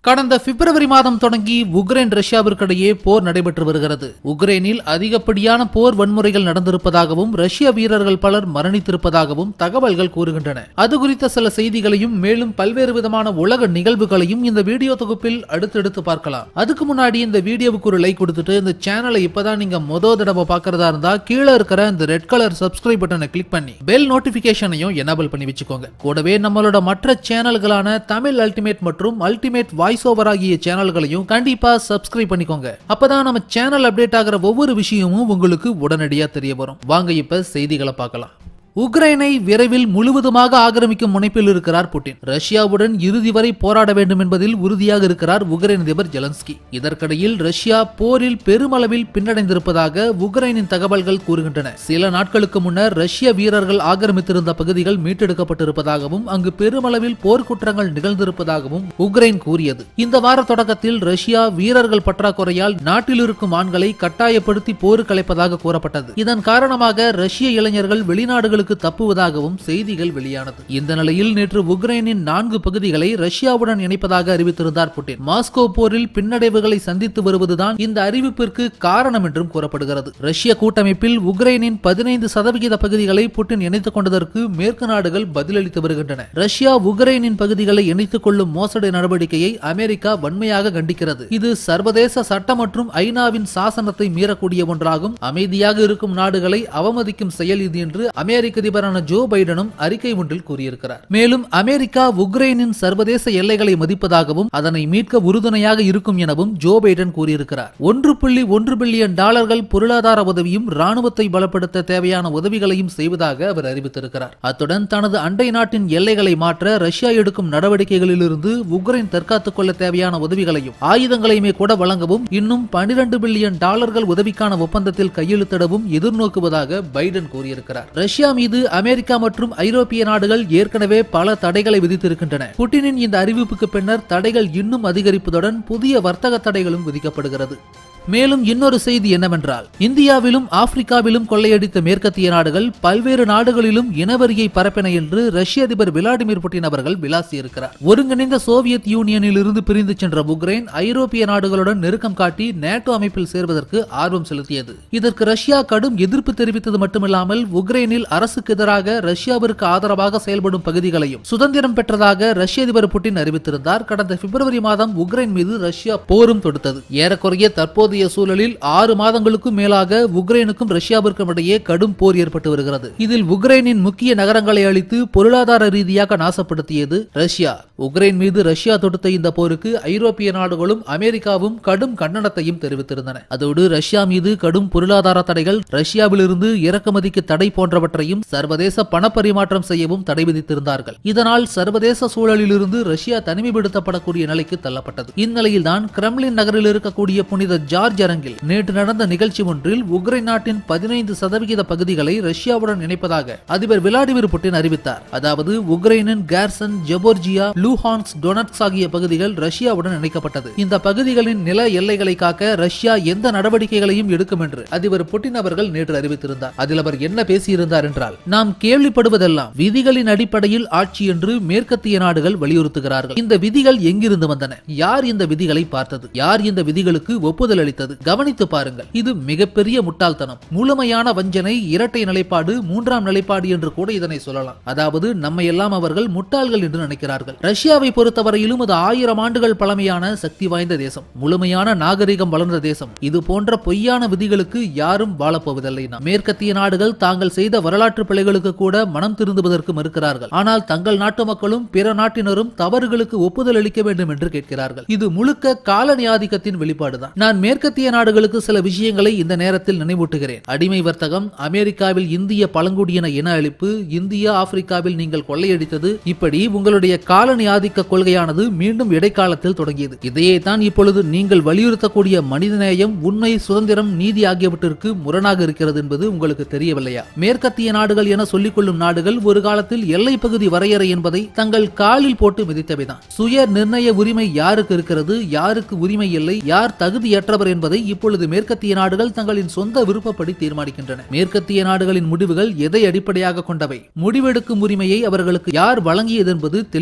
கடந்த பிப்ரவரி மாதம் தொடங்கி உக்ரைன் ரஷ்யாவிற்கிடையே போர் நடைபெற்று வருகிறது உக்ரைனில் அதிகப்படியான போர் வன்முறைகள் நடந்திருப்பதாகவும் ரஷ்ய வீரர்கள் பலர் மரணித்திருப்பதாகவும் தகவல்கள் கூறுகின்றன அது குறித்த சில செய்திகளையும் மேலும் பல்வேறு விதமான உலக நிகழ்வுகளையும் இந்த வீடியோ தொகுப்பில் அடுத்தடுத்து பார்க்கலாம் அதுக்கு முன்னாடி இந்த வீடியோவுக்கு ஒரு லைக் கொடுத்துட்டு இந்த சேனலை இப்பதான் நீங்க மொத தடவை பார்க்கறதா இருந்தா கீழே இருக்கிற இந்த ரெட் கலர் சப்ஸ்கிரைப் பட்டனை கிளிக் பண்ணி பெல் நோட்டிபிகேஷனையும் எனேபிள் பண்ணி வச்சுக்கோங்க கூடவே நம்மளோட மற்ற சேனல்களான தமிழ் அல்டிமேட் மற்றும் அல்டிமேட் வாய்ஸ் ஓவர் ஆகிய சேனல்களையும் கண்டிப்பா சப்ஸ்கிரைப் பண்ணிக்கோங்க அப்பதான் நம்ம சேனல் அப்டேட் ஆகிற ஒவ்வொரு விஷயமும் உங்களுக்கு உடனடியா தெரிய வரும் வாங்க இப்ப செய்திகளை பார்க்கலாம் உக்ரைனை விரைவில் முழுவதுமாக ஆக்கிரமிக்கும் முனைப்பில் இருக்கிறார் புட்டின் ரஷ்யாவுடன் இறுதி வரை போராட வேண்டும் என்பதில் உறுதியாக இருக்கிறார் உக்ரைன் அதிபர் ஜெலன்ஸ்கி இதற்கிடையில் ரஷ்யா போரில் பெருமளவில் பின்னடைந்திருப்பதாக உக்ரைனின் தகவல்கள் கூறுகின்றன சில நாட்களுக்கு முன்னர் ரஷ்ய வீரர்கள் ஆக்கிரமித்திருந்த பகுதிகள் மீட்டெடுக்கப்பட்டிருப்பதாகவும் அங்கு பெருமளவில் போர்க்குற்றங்கள் நிகழ்ந்திருப்பதாகவும் உக்ரைன் கூறியது இந்த வார தொடக்கத்தில் ரஷ்யா வீரர்கள் பற்றாக்குறையால் நாட்டில் இருக்கும் ஆண்களை கட்டாயப்படுத்தி போருக்கு அழைப்பதாக கூறப்பட்டது இதன் காரணமாக ரஷ்ய இளைஞர்கள் வெளிநாடுகளுக்கு தப்புவதாகவும் செய்திகள் வெளியானது இந்த நிலையில் நேற்று உக்ரைனின் நான்கு பகுதிகளை ரஷ்யாவுடன் இணைப்பதாக அறிவித்திருந்தார் புட்டின் மாஸ்கோ போரில் பின்னடைவுகளை சந்தித்து வருவதுதான் இந்த அறிவிப்பிற்கு காரணம் என்றும் கூறப்படுகிறது ரஷ்ய கூட்டமைப்பில் உக்ரைனின் பதினைந்து சதவிகித பகுதிகளை புட்டின் இணைத்துக் கொண்டதற்கு மேற்கு நாடுகள் பதிலளித்து வருகின்றன ரஷ்யா உக்ரைனின் பகுதிகளை இணைத்துக் கொள்ளும் மோசடி நடவடிக்கையை அமெரிக்கா வன்மையாக கண்டிக்கிறது இது சர்வதேச சட்டம் மற்றும் ஐநாவின் சாசனத்தை மீறக்கூடிய ஒன்றாகும் அமைதியாக இருக்கும் நாடுகளை அவமதிக்கும் செயல் இது என்று அமெரிக்க அதிபரான ஜோ பைடனும் அறிக்கை ஒன்றில் கூறியிருக்கிறார் மேலும் அமெரிக்கா உக்ரைனின் சர்வதேச எல்லைகளை மதிப்பதாகவும் அதனை மீட்க உறுதுணையாக இருக்கும் எனவும் ஜோ பைடன் கூறியிருக்கிறார் ஒன்று புள்ளி ஒன்று பில்லியன் டாலர்கள் பொருளாதார உதவியும் ராணுவத்தை பலப்படுத்த தேவையான உதவிகளையும் செய்வதாக அவர் அறிவித்திருக்கிறார் அத்துடன் தனது அண்டை நாட்டின் எல்லைகளை மாற்ற ரஷ்யா எடுக்கும் நடவடிக்கைகளிலிருந்து உக்ரைன் தற்காத்துக் கொள்ள தேவையான உதவிகளையும் ஆயுதங்களையுமே கூட வழங்கவும் இன்னும் பனிரெண்டு பில்லியன் டாலர்கள் உதவிக்கான ஒப்பந்தத்தில் கையெழுத்திடவும் எதிர்நோக்குவதாக பைடன் கூறியிருக்கிறார் ரஷ்யா மீது அமெரிக்கா மற்றும் ஐரோப்பிய நாடுகள் ஏற்கனவே பல தடைகளை விதித்திருக்கின்றன புட்டினின் இந்த அறிவிப்புக்கு பின்னர் தடைகள் இன்னும் அதிகரிப்பதுடன் புதிய வர்த்தக தடைகளும் விதிக்கப்படுகிறது மேலும் இன்னொரு செய்தி என்னவென்றால் இந்தியாவிலும் ஆப்பிரிக்காவிலும் கொள்ளையடித்த மேற்கத்திய நாடுகள் பல்வேறு நாடுகளிலும் இனவரியை பரப்பின என்று ரஷ்ய அதிபர் விளாடிமிர் புட்டின் அவர்கள் விளாசியிருக்கிறார் ஒருங்கிணைந்த சோவியத் யூனியனில் இருந்து பிரிந்து சென்ற உக்ரைன் ஐரோப்பிய நாடுகளுடன் நெருக்கம் காட்டி நேட்டோ அமைப்பில் சேர்வதற்கு ஆர்வம் செலுத்தியது இதற்கு ரஷ்யா கடும் எதிர்ப்பு தெரிவித்தது மட்டுமில்லாமல் உக்ரைனில் அரசுக்கு எதிராக ரஷ்யாவிற்கு ஆதரவாக செயல்படும் பகுதிகளையும் சுதந்திரம் பெற்றதாக ரஷ்ய அதிபர் புட்டின் அறிவித்திருந்தார் கடந்த பிப்ரவரி மாதம் உக்ரைன் மீது ரஷ்யா போரும் தொடுத்தது ஏறக்குறைய தற்போதைய சூழலில் ஆறு மாதங்களுக்கும் மேலாக உக்ரைனுக்கும் ரஷ்யாவிற்கும் இடையே கடும் போர் ஏற்பட்டு வருகிறது இதில் உக்ரைனின் முக்கிய நகரங்களை அழித்து பொருளாதார ரீதியாக நாசப்படுத்தியது ரஷ்யா உக்ரைன் மீது ரஷ்யா தொடுத்த இந்த போருக்கு ஐரோப்பிய நாடுகளும் அமெரிக்காவும் கடும் கண்டனத்தையும் தெரிவித்திருந்தன அதோடு ரஷ்யா மீது கடும் பொருளாதார தடைகள் ரஷ்யாவிலிருந்து இறக்குமதிக்கு தடை போன்றவற்றையும் சர்வதேச பணப்பரிமாற்றம் செய்யவும் தடை விதித்திருந்தார்கள் இதனால் சர்வதேச சூழலிலிருந்து ரஷ்யா தனிமைப்படுத்தப்படக்கூடிய நிலைக்கு தள்ளப்பட்டது இந்நிலையில்தான் கிரெம்லின் நகரில் இருக்கக்கூடிய புனித ஜார்ஜ் அரங்கில் நேற்று நடந்த நிகழ்ச்சி ஒன்றில் உக்ரைன் நாட்டின் பதினைந்து சதவிகித பகுதிகளை ரஷ்யாவுடன் இணைப்பதாக அதிபர் விளாடிமிர் புட்டின் அறிவித்தார் அதாவது உக்ரைனின் கேர்சன் ஜெபோர்ஜியா லூஹான்ஸ் டொனட்ஸ் ஆகிய பகுதிகள் ரஷ்யாவுடன் இணைக்கப்பட்டது இந்த பகுதிகளின் நில எல்லைகளை காக்க ரஷ்யா எந்த நடவடிக்கைகளையும் எடுக்கும் என்று அதிபர் புட்டின் அவர்கள் நேற்று அறிவித்திருந்தார் அதில் அவர் என்ன பேசியிருந்தார் என்றால் நாம் கேள்விப்படுவதெல்லாம் விதிகளின் அடிப்படையில் ஆட்சி என்று மேற்கத்திய நாடுகள் வலியுறுத்துகிறார்கள் இந்த விதிகள் எங்கிருந்து வந்தன யார் இந்த விதிகளை பார்த்தது யார் இந்த விதிகளுக்கு ஒப்புதல் அளித்தது கவனித்து பாருங்கள் இது மிகப்பெரிய முட்டாள்தனம் முழுமையான வஞ்சனை இரட்டை நிலைப்பாடு மூன்றாம் நிலைப்பாடு என்று கூட இதனை சொல்லலாம் அதாவது நம்மை எல்லாம் அவர்கள் முட்டாள்கள் என்று நினைக்கிறார்கள் ரஷ்யாவை பொறுத்தவரையிலும் அது ஆயிரம் ஆண்டுகள் பழமையான சக்தி வாய்ந்த தேசம் முழுமையான நாகரிகம் வளர்ந்த தேசம் இது போன்ற பொய்யான விதிகளுக்கு யாரும் வாழப்போவதில்லை நாம். மேற்கத்திய நாடுகள் தாங்கள் செய்த வரலாற்று பிழைகளுக்கு கூட மனம் திருந்துவதற்கு மறுக்கிறார்கள் ஆனால் தங்கள் நாட்டு மக்களும் பிற நாட்டினரும் தவறுகளுக்கு ஒப்புதல் அளிக்க வேண்டும் என்று கேட்கிறார்கள் இது முழுக்க காலனி ஆதிக்கத்தின் வெளிப்பாடுதான் நான் மேற்கத்திய நாடுகளுக்கு சில விஷயங்களை இந்த நேரத்தில் நினைவூட்டுகிறேன் அடிமை வர்த்தகம் அமெரிக்காவில் இந்திய பழங்குடியின இன அழிப்பு இந்தியா ஆப்பிரிக்காவில் நீங்கள் கொள்ளையடித்தது இப்படி உங்களுடைய காலனி ஆதிக்க கொள்கையானது மீண்டும் இடைக்காலத்தில் தொடங்கியது இதையே தான் இப்பொழுது நீங்கள் வலியுறுத்தக்கூடிய மனிதநேயம் உண்மை சுதந்திரம் நீதி ஆகியவற்றிற்கு முரணாக இருக்கிறது என்பது உங்களுக்கு தெரியவில்லையா மேற்கத்திய நாடுகள் என சொல்லிக் கொள்ளும் நாடுகள் ஒரு காலத்தில் எல்லை பகுதி வரையறை என்பதை தங்கள் காலில் போட்டு மிதித்தவைதான் சுய நிர்ணய உரிமை யாருக்கு இருக்கிறது யாருக்கு உரிமை இல்லை யார் தகுதியற்றவர் என்பதை இப்பொழுது மேற்கத்திய நாடுகள் தங்களின் சொந்த விருப்பப்படி தீர்மானிக்கின்றன மேற்கத்திய நாடுகளின் முடிவுகள் எதை அடிப்படையாக கொண்டவை முடிவெடுக்கும் உரிமையை அவர்களுக்கு யார் வழங்கியது என்பது தெளிவாக தெரிகிறது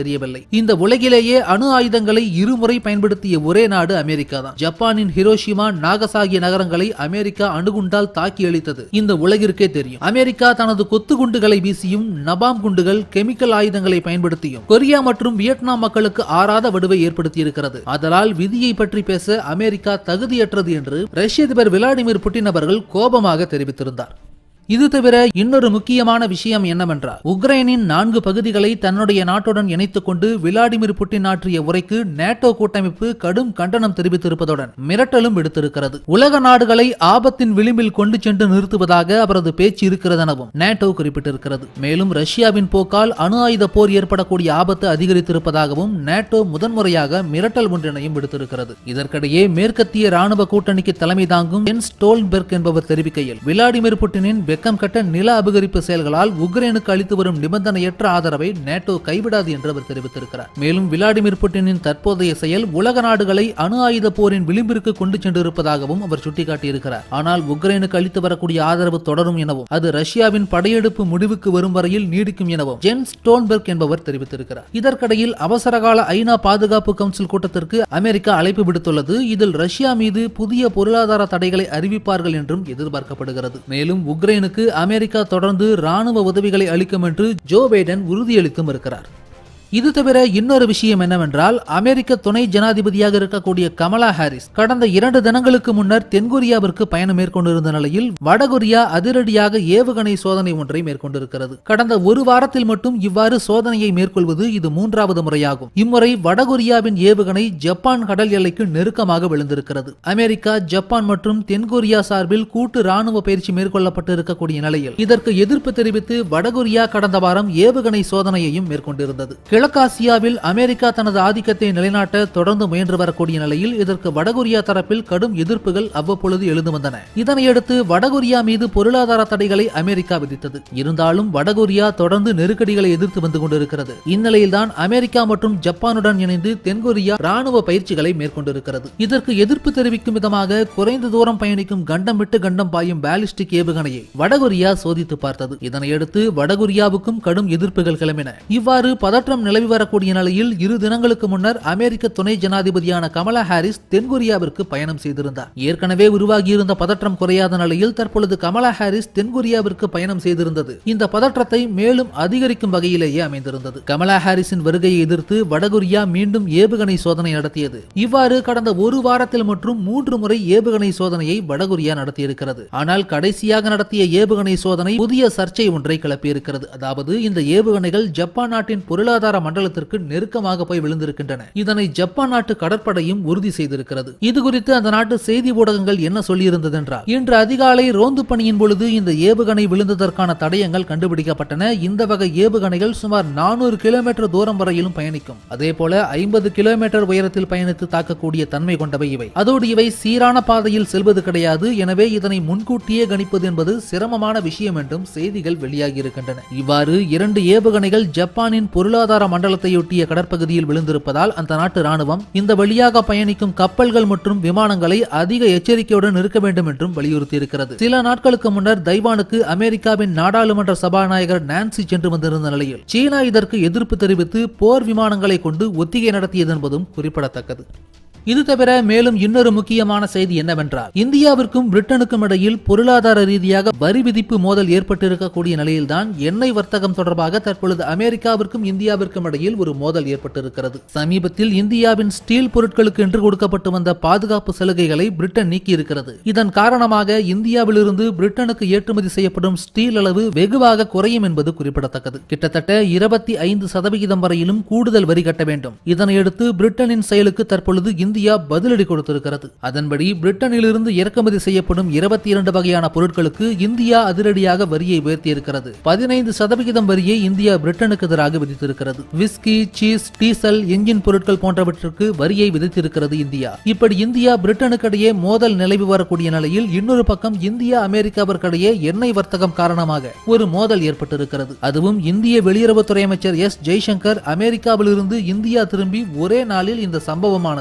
தெரியவில்லை இந்த உலகிலேயே அணு ஆயுதங்களை இருமுறை பயன்படுத்திய ஒரே நாடு அமெரிக்கா தான் ஜப்பானின் ஹிரோஷிமா நாகசாகி நகரங்களை அமெரிக்கா அணுகுண்டால் தாக்கி அளித்தது இந்த உலகிற்கே தெரியும் அமெரிக்கா தனது கொத்து குண்டுகளை வீசியும் நபாம் குண்டுகள் கெமிக்கல் ஆயுதங்களை பயன்படுத்தியும் கொரியா மற்றும் வியட்நாம் மக்களுக்கு ஆறாத வடுவை ஏற்படுத்தியிருக்கிறது அதனால் விதியை பற்றி பேச அமெரிக்கா தகுதியற்றது என்று ரஷ்ய அதிபர் விளாடிமிர் புட்டின் அவர்கள் கோபமாக தெரிவித்திருந்தார் இது தவிர இன்னொரு முக்கியமான விஷயம் என்னவென்றால் உக்ரைனின் நான்கு பகுதிகளை தன்னுடைய நாட்டுடன் இணைத்துக் கொண்டு விளாடிமிர் புட்டின் ஆற்றிய உரைக்கு நேட்டோ கூட்டமைப்பு கடும் கண்டனம் தெரிவித்திருப்பதுடன் மிரட்டலும் விடுத்திருக்கிறது உலக நாடுகளை ஆபத்தின் விளிம்பில் கொண்டு சென்று நிறுத்துவதாக அவரது பேச்சு இருக்கிறதெனவும் நேட்டோ குறிப்பிட்டிருக்கிறது மேலும் ரஷ்யாவின் போக்கால் அணு ஆயுத போர் ஏற்படக்கூடிய ஆபத்து அதிகரித்திருப்பதாகவும் நேட்டோ முதன்முறையாக மிரட்டல் ஒன்றினையும் விடுத்திருக்கிறது இதற்கிடையே மேற்கத்திய ராணுவ கூட்டணிக்கு தலைமை தாங்கும் ஜென்ஸ் ஸ்டோல்பெர்க் என்பவர் தெரிவிக்கையில் விளாடிமிர் புட்டினின் வெக்கம் கட்ட நில அபகரிப்பு செயல்களால் உக்ரைனுக்கு அளித்து வரும் நிபந்தனையற்ற ஆதரவை நேட்டோ கைவிடாது என்று அவர் தெரிவித்திருக்கிறார் மேலும் விளாடிமிர் புட்டினின் தற்போதைய செயல் உலக நாடுகளை அணு ஆயுத போரின் விளிம்பிற்கு கொண்டு சென்றிருப்பதாகவும் அவர் சுட்டிக்காட்டியிருக்கிறார் ஆனால் உக்ரைனுக்கு அளித்து வரக்கூடிய ஆதரவு தொடரும் எனவும் அது ரஷ்யாவின் படையெடுப்பு முடிவுக்கு வரும் வரையில் நீடிக்கும் எனவும் ஜென் ஸ்டோன்பெர்க் என்பவர் தெரிவித்திருக்கிறார் இதற்கிடையில் அவசரகால ஐநா பாதுகாப்பு கவுன்சில் கூட்டத்திற்கு அமெரிக்கா அழைப்பு விடுத்துள்ளது இதில் ரஷ்யா மீது புதிய பொருளாதார தடைகளை அறிவிப்பார்கள் என்றும் எதிர்பார்க்கப்படுகிறது மேலும் உக்ரைனுக்கு அமெரிக்கா தொடர்ந்து ராணுவ உதவிகளை அளிக்கும் என்று ஜோ பைடன் உறுதியளித்தும் இருக்கிறார் இது தவிர இன்னொரு விஷயம் என்னவென்றால் அமெரிக்க துணை ஜனாதிபதியாக இருக்கக்கூடிய கமலா ஹாரிஸ் கடந்த இரண்டு தினங்களுக்கு முன்னர் தென்கொரியாவிற்கு பயணம் மேற்கொண்டிருந்த நிலையில் வடகொரியா அதிரடியாக ஏவுகணை சோதனை ஒன்றை மேற்கொண்டிருக்கிறது கடந்த ஒரு வாரத்தில் மட்டும் இவ்வாறு சோதனையை மேற்கொள்வது இது மூன்றாவது முறையாகும் இம்முறை வடகொரியாவின் ஏவுகணை ஜப்பான் கடல் எல்லைக்கு நெருக்கமாக விழுந்திருக்கிறது அமெரிக்கா ஜப்பான் மற்றும் தென்கொரியா சார்பில் கூட்டு ராணுவ பயிற்சி மேற்கொள்ளப்பட்டு இருக்கக்கூடிய நிலையில் இதற்கு எதிர்ப்பு தெரிவித்து வடகொரியா கடந்த வாரம் ஏவுகணை சோதனையையும் மேற்கொண்டிருந்தது கிழக்காசியாவில் அமெரிக்கா தனது ஆதிக்கத்தை நிலைநாட்ட தொடர்ந்து முயன்று வரக்கூடிய நிலையில் இதற்கு வடகொரியா தரப்பில் கடும் எதிர்ப்புகள் அவ்வப்பொழுது எழுந்து வந்தன இதனையடுத்து வடகொரியா மீது பொருளாதார தடைகளை அமெரிக்கா விதித்தது இருந்தாலும் வடகொரியா தொடர்ந்து நெருக்கடிகளை எதிர்த்து வந்து கொண்டிருக்கிறது இந்நிலையில்தான் அமெரிக்கா மற்றும் ஜப்பானுடன் இணைந்து தென்கொரியா ராணுவ பயிற்சிகளை மேற்கொண்டிருக்கிறது இதற்கு எதிர்ப்பு தெரிவிக்கும் விதமாக குறைந்த தூரம் பயணிக்கும் கண்டம் விட்டு கண்டம் பாயும் பாலிஸ்டிக் ஏவுகணையை வடகொரியா சோதித்து பார்த்தது இதனையடுத்து வடகொரியாவுக்கும் கடும் எதிர்ப்புகள் கிளம்பின இவ்வாறு பதற்றம் நிலவி வரக்கூடிய நிலையில் இரு தினங்களுக்கு முன்னர் அமெரிக்க துணை ஜனாதிபதியான கமலா ஹாரிஸ் தென்கொரியாவிற்கு பயணம் செய்திருந்தார் ஏற்கனவே உருவாகியிருந்த பதற்றம் குறையாத நிலையில் தற்பொழுது கமலா ஹாரிஸ் தென்கொரியாவிற்கு பயணம் செய்திருந்தது இந்த பதற்றத்தை மேலும் அதிகரிக்கும் வகையிலேயே அமைந்திருந்தது கமலா ஹாரிஸின் வருகையை எதிர்த்து வடகொரியா மீண்டும் ஏவுகணை சோதனை நடத்தியது இவ்வாறு கடந்த ஒரு வாரத்தில் மற்றும் மூன்று முறை ஏவுகணை சோதனையை வடகொரியா நடத்தியிருக்கிறது ஆனால் கடைசியாக நடத்திய ஏவுகணை சோதனை புதிய சர்ச்சை ஒன்றை கிளப்பியிருக்கிறது அதாவது இந்த ஏவுகணைகள் ஜப்பான் நாட்டின் பொருளாதார மண்டலத்திற்கு நெருக்கமாக போய் விழுந்திருக்கின்றன இதனை ஜப்பான் நாட்டு கடற்படையும் உறுதி செய்திருக்கிறது இது குறித்து அந்த நாட்டு செய்தி ஊடகங்கள் என்ன சொல்லியிருந்தது என்றால் இன்று அதிகாலை ரோந்து பணியின் பொழுது இந்த ஏவுகணை விழுந்ததற்கான தடயங்கள் கண்டுபிடிக்கப்பட்டன இந்த வகை ஏவுகணைகள் சுமார் நானூறு கிலோமீட்டர் தூரம் வரையிலும் பயணிக்கும் அதே போல ஐம்பது கிலோமீட்டர் உயரத்தில் பயணித்து தாக்கக்கூடிய தன்மை கொண்டவை இவை அதோடு இவை சீரான பாதையில் செல்வது கிடையாது எனவே இதனை முன்கூட்டியே கணிப்பது என்பது சிரமமான விஷயம் என்றும் செய்திகள் வெளியாகி இருக்கின்றன இவ்வாறு இரண்டு ஏவுகணைகள் ஜப்பானின் பொருளாதார மண்டலத்தையொட்டிய கடற்பகுதியில் விழுந்திருப்பதால் அந்த நாட்டு ராணுவம் இந்த வழியாக பயணிக்கும் கப்பல்கள் மற்றும் விமானங்களை அதிக எச்சரிக்கையுடன் இருக்க வேண்டும் என்றும் வலியுறுத்தியிருக்கிறது சில நாட்களுக்கு முன்னர் தைவானுக்கு அமெரிக்காவின் நாடாளுமன்ற சபாநாயகர் நான்சி சென்று வந்திருந்த நிலையில் சீனா இதற்கு எதிர்ப்பு தெரிவித்து போர் விமானங்களை கொண்டு ஒத்திகை நடத்தியது என்பதும் குறிப்பிடத்தக்கது இது தவிர மேலும் இன்னொரு முக்கியமான செய்தி என்னவென்றால் இந்தியாவிற்கும் பிரிட்டனுக்கும் இடையில் பொருளாதார ரீதியாக வரி விதிப்பு மோதல் ஏற்பட்டிருக்கக்கூடிய நிலையில்தான் எண்ணெய் வர்த்தகம் தொடர்பாக தற்பொழுது அமெரிக்காவிற்கும் இந்தியாவிற்கும் இடையில் ஒரு மோதல் ஏற்பட்டிருக்கிறது சமீபத்தில் இந்தியாவின் ஸ்டீல் பொருட்களுக்கு என்று கொடுக்கப்பட்டு வந்த பாதுகாப்பு சலுகைகளை பிரிட்டன் நீக்கியிருக்கிறது இதன் காரணமாக இந்தியாவிலிருந்து பிரிட்டனுக்கு ஏற்றுமதி செய்யப்படும் ஸ்டீல் அளவு வெகுவாக குறையும் என்பது குறிப்பிடத்தக்கது கிட்டத்தட்ட இருபத்தி ஐந்து சதவிகிதம் வரையிலும் கூடுதல் வரி கட்ட வேண்டும் இதனையடுத்து பிரிட்டனின் செயலுக்கு தற்பொழுது இந்தியா பதிலடி கொடுத்திருக்கிறது அதன்படி பிரிட்டனிலிருந்து இறக்குமதி செய்யப்படும் இருபத்தி இரண்டு வகையான பொருட்களுக்கு இந்தியா அதிரடியாக வரியை உயர்த்தியிருக்கிறது பதினைந்து சதவிகிதம் வரியை இந்தியா பிரிட்டனுக்கு எதிராக விதித்திருக்கிறது விஸ்கி சீஸ் டீசல் என்ஜின் பொருட்கள் போன்றவற்றிற்கு வரியை விதித்திருக்கிறது இந்தியா இப்படி இந்தியா பிரிட்டனுக்கு இடையே மோதல் நிலவி வரக்கூடிய நிலையில் இன்னொரு பக்கம் இந்தியா அமெரிக்காவிற்கிடையே எண்ணெய் வர்த்தகம் காரணமாக ஒரு மோதல் ஏற்பட்டிருக்கிறது அதுவும் இந்திய வெளியுறவுத்துறை அமைச்சர் எஸ் ஜெய்சங்கர் அமெரிக்காவிலிருந்து இந்தியா திரும்பி ஒரே நாளில் இந்த சம்பவமானது நடைபெற்று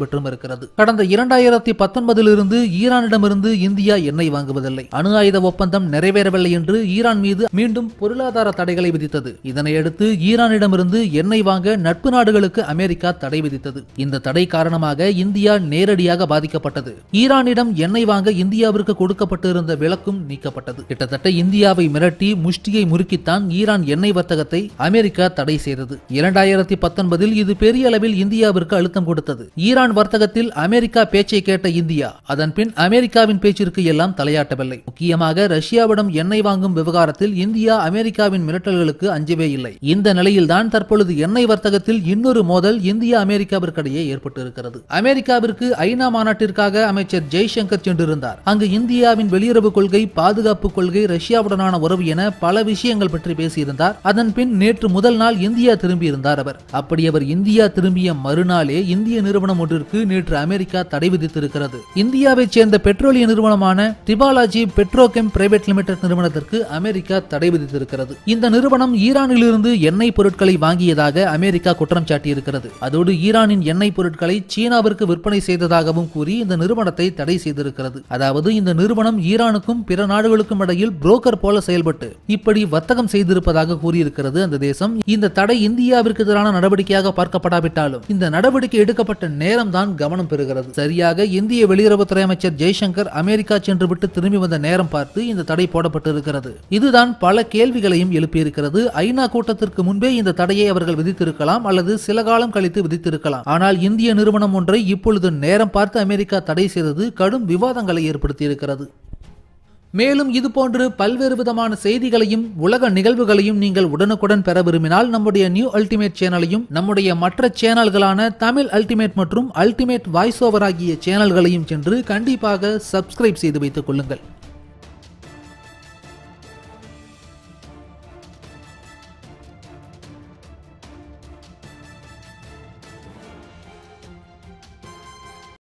நடைபெற்றும் இருக்கிறது கடந்த இரண்டாயிரத்தி பத்தொன்பதிலிருந்து ஈரானிடமிருந்து இந்தியா எண்ணெய் வாங்குவதில்லை அணு ஆயுத ஒப்பந்தம் நிறைவேறவில்லை என்று ஈரான் மீது மீண்டும் பொருளாதார தடைகளை விதித்தது இதனையடுத்து ஈரானிடமிருந்து எண்ணெய் வாங்க நட்பு நாடுகளுக்கு அமெரிக்கா தடை விதித்தது இந்த தடை காரணமாக இந்தியா நேரடியாக பாதிக்கப்பட்டது ஈரானிடம் எண்ணெய் வாங்க இந்தியாவிற்கு கொடுக்கப்பட்டிருந்த விலக்கும் நீக்கப்பட்டது கிட்டத்தட்ட இந்தியாவை மிரட்டி முஷ்டியை முறுக்கித்தான் ஈரான் எண்ணெய் வர்த்தகத்தை அமெரிக்கா தடை செய்தது இரண்டாயிரத்தி பத்தொன்பதில் இது பெரிய அளவில் இந்தியாவிற்கு அழுத்தம் கொடுத்தது ஈரான் வர்த்தகத்தில் அமெரிக்கா பேச்சை கேட்ட இந்தியா அதன் பின் அமெரிக்காவின் பேச்சிற்கு எல்லாம் தலையாட்டவில்லை முக்கியமாக ரஷ்யாவிடம் எண்ணெய் வாங்கும் விவகாரத்தில் இந்தியா அமெரிக்காவின் மிரட்டல்களுக்கு அஞ்சவே இல்லை இந்த நிலையில்தான் தற்பொழுது எண்ணெய் வர்த்தகத்தில் இன்னொரு மோதல் இந்தியா அமெரிக்காவிற்கிடையே ஏற்பட்டு இருக்கிறது அமெரிக்காவிற்கு ஐநா மாநாட்டிற்காக அமைச்சர் ஜெய்சங்கர் சென்றிருந்தார் அங்கு இந்தியாவின் வெளியுறவு கொள்கை பாதுகாப்பு கொள்கை ரஷ்யாவுடனான உறவு என பல விஷயங்கள் பற்றி பேசியிருந்தார் அதன் பின் நேற்று முதல் நாள் இந்தியா திரும்பியிருந்தார் அவர் அப்படி அவர் இந்தியா திரும்பிய மறுநாளே இந்திய நிறுவனம் ஒன்றிற்கு நேற்று அமெரிக்கா தடை விதித்திருக்கிறது இந்தியாவைச் சேர்ந்த பெட்ரோலிய நிறுவனமான டிபாலாஜி பெட்ரோகெம் பிரைவேட் லிமிடெட் நிறுவனத்திற்கு அமெரிக்கா தடை விதித்திருக்கிறது இந்த நிறுவனம் ஈரானிலிருந்து எண்ணெய் பொருட்களை வாங்கியதாக அமெரிக்கா குற்றம் சாட்டியிருக்கிறது அதோடு ஈரானின் எண்ணெய் பொருட்களை சீனாவிற்கு விற்பனை செய்ததாகவும் கூறி இந்த நிறுவனத்தை தடை செய்திருக்கிறது அதாவது இந்த நிறுவனம் ஈரானுக்கும் பிற நாடுகளுக்கும் இடையில் புரோக்கர் போல செயல்பட்டு இப்படி வர்த்தகம் செய்திருப்பதாக கூறியிருக்கிறது அந்த தேசம் இந்த தடை இந்தியாவிற்கு எதிரான நடவடிக்கையாக பார்க்கப்படாவிட்டாலும் இந்த நடவடிக்கை எடுக்கப்பட்ட நேரம் தான் கவனம் பெறுகிறது சரியாக இந்திய வெளியுறவுத்துறை அமைச்சர் ஜெய்சங்கர் அமெரிக்கா சென்று விட்டு திரும்பி வந்த நேரம் பார்த்து இந்த தடை போடப்பட்டிருக்கிறது இதுதான் பல கேள்விகளையும் எழுப்பியிருக்கிறது ஐநா கூட்டத்திற்கு முன்பே இந்த தடையை அவர்கள் விதித்திருக்கலாம் அல்லது சில காலம் கழித்து விதித்திருக்கலாம் ஆனால் இந்திய நிறுவனம் ஒன்றை இப்பொழுது நேரம் பார்த்து அமெரிக்கா தடை செய்தது கடும் விவாதங்களை ஏற்படுத்தியிருக்கிறது மேலும் இதுபோன்று பல்வேறு விதமான செய்திகளையும் உலக நிகழ்வுகளையும் நீங்கள் உடனுக்குடன் பெற விரும்பினால் நம்முடைய நியூ அல்டிமேட் சேனலையும் நம்முடைய மற்ற சேனல்களான தமிழ் அல்டிமேட் மற்றும் அல்டிமேட் வாய்ஸ் ஓவர் ஆகிய சேனல்களையும் சென்று கண்டிப்பாக சப்ஸ்கிரைப் செய்து வைத்துக் கொள்ளுங்கள்